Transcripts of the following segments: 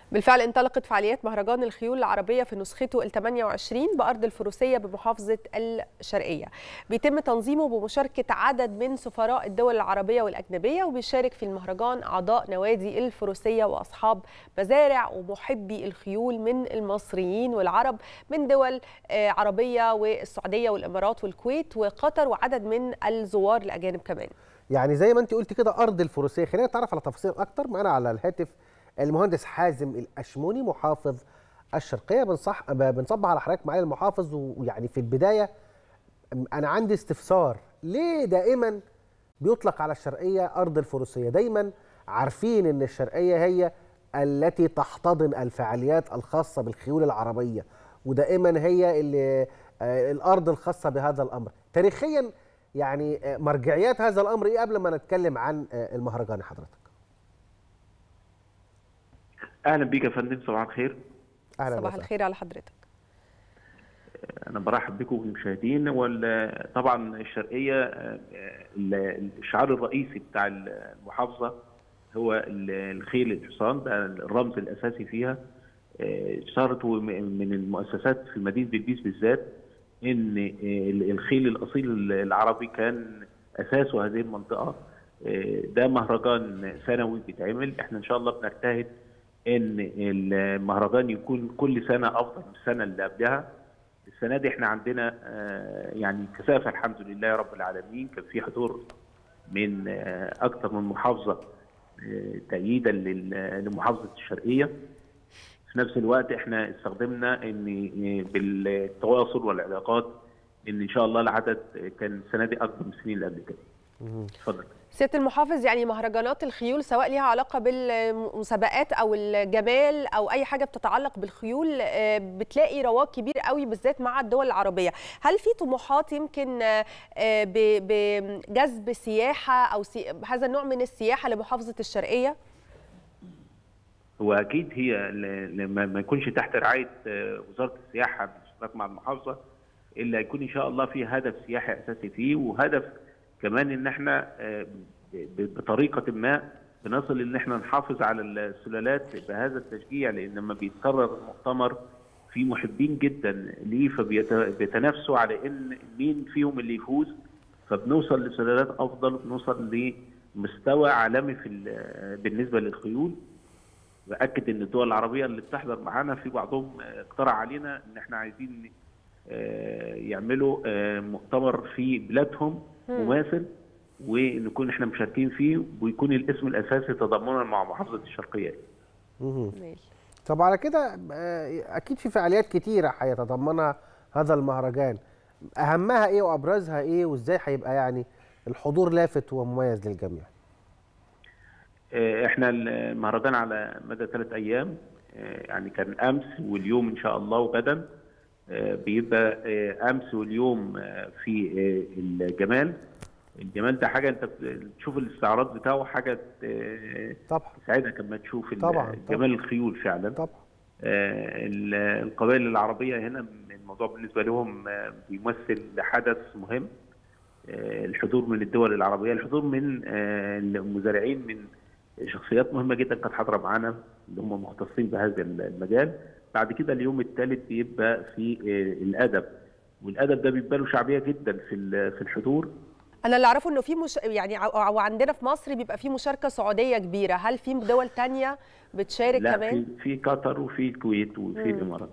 بالفعل انطلقت فعاليات مهرجان الخيول العربية في نسخته ال 28 بأرض الفروسية بمحافظة الشرقية بيتم تنظيمه بمشاركة عدد من سفراء الدول العربية والأجنبية وبيشارك في المهرجان أعضاء نوادي الفروسية وأصحاب مزارع ومحبي الخيول من المصريين والعرب من دول عربية والسعودية والإمارات والكويت وقطر وعدد من الزوار الأجانب كمان يعني زي ما انت قلت كده ارض الفروسيه خلينا نتعرف على تفاصيل اكتر معانا على الهاتف المهندس حازم الاشموني محافظ الشرقيه بنصح بنصبح على حضرتك معالي المحافظ ويعني في البدايه انا عندي استفسار ليه دائما بيطلق على الشرقيه ارض الفروسيه دايما عارفين ان الشرقيه هي التي تحتضن الفعاليات الخاصه بالخيول العربيه ودائما هي اللي الارض الخاصه بهذا الامر تاريخيا يعني مرجعيات هذا الامر ايه قبل ما نتكلم عن المهرجان حضرتك اهلا بيك يا فندم صباح الخير اهلا صباح الخير على حضرتك انا برحب بكم بالمشاهدين وطبعا الشرقيه الشعار الرئيسي بتاع المحافظه هو الخيل الحصان ده الرمز الاساسي فيها صارت من المؤسسات في مدينه بلبيس بالذات ان الخيل الاصيل العربي كان اساسه هذه المنطقه ده مهرجان سنوي بيتعمل احنا ان شاء الله بنجتهد ان المهرجان يكون كل سنه افضل من السنه اللي قبلها السنه دي احنا عندنا يعني كثافه الحمد لله يا رب العالمين كان في حضور من اكثر من محافظه تأييدا لمحافظه الشرقيه في نفس الوقت احنا استخدمنا ان بالتواصل والعلاقات ان ان شاء الله العدد كان السنه دي اكبر من السنين اللي قبل كده. اتفضل. سياده المحافظ يعني مهرجانات الخيول سواء ليها علاقه بالمسابقات او الجمال او اي حاجه بتتعلق بالخيول بتلاقي رواج كبير قوي بالذات مع الدول العربيه، هل في طموحات يمكن بجذب سياحه او هذا النوع من السياحه لمحافظه الشرقيه؟ هو اكيد هي لما ما يكونش تحت رعايه وزاره السياحه بالاشتراك مع المحافظه الا يكون ان شاء الله في هدف سياحي اساسي فيه وهدف كمان ان احنا بطريقه ما بنصل ان احنا نحافظ على السلالات بهذا التشجيع لان لما بيتكرر المؤتمر في محبين جدا ليه فبيتنافسوا على ان مين فيهم اللي يفوز فبنوصل لسلالات افضل بنوصل لمستوى عالمي في بالنسبه للخيول باكد ان الدول العربيه اللي بتحضر معانا في بعضهم اقترح علينا ان احنا عايزين يعملوا مؤتمر في بلادهم مماثل ونكون احنا مشاركين فيه ويكون الاسم الاساسي تضامنا مع محافظه الشرقيه. طب على كده اكيد في فعاليات كتيره هيتضمنها هذا المهرجان اهمها ايه وابرزها ايه وازاي هيبقى يعني الحضور لافت ومميز للجميع؟ احنا المهرجان على مدى ثلاث ايام يعني كان امس واليوم ان شاء الله وغدا بيبقى امس واليوم في الجمال الجمال ده حاجه انت تشوف الاستعراض بتاعه حاجه طبعا تساعدك لما تشوف طبعا جمال الخيول فعلا طبعا القبائل العربيه هنا الموضوع بالنسبه لهم بيمثل حدث مهم الحضور من الدول العربيه الحضور من المزارعين من شخصيات مهمه جدا كانت حاضره معانا اللي هم مختصين بهذا المجال بعد كده اليوم الثالث بيبقى في الادب والادب ده بيبقى له شعبيه جدا في في الحضور انا اللي اعرفه انه في مش يعني او عندنا في مصر بيبقى في مشاركه سعوديه كبيره هل في دول تانية بتشارك لا كمان في في قطر وفي الكويت وفي الامارات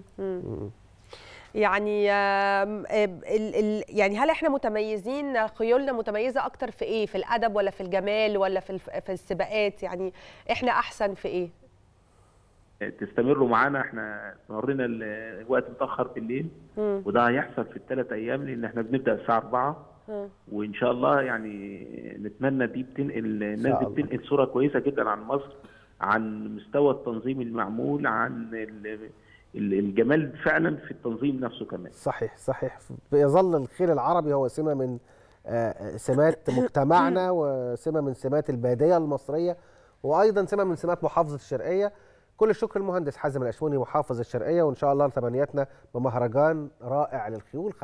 يعني ال ال يعني هل احنا متميزين خيولنا متميزه اكتر في ايه في الادب ولا في الجمال ولا في في السباقات يعني احنا احسن في ايه تستمروا معانا احنا استمرينا الوقت متاخر بالليل مم. وده هيحصل في الثلاث ايام لان احنا بنبدا الساعه 4 مم. وان شاء الله يعني نتمنى دي بتنقل الناس دي بتنقل صوره كويسه جدا عن مصر عن مستوى التنظيم المعمول عن الجمال فعلا في التنظيم نفسه كمان صحيح صحيح يظل الخيل العربي هو سمه من سمات مجتمعنا وسمه من سمات الباديه المصريه وايضا سمه من سمات محافظه الشرقيه كل الشكر للمهندس حازم الاشموني محافظ الشرقيه وان شاء الله تمنياتنا بمهرجان رائع للخيول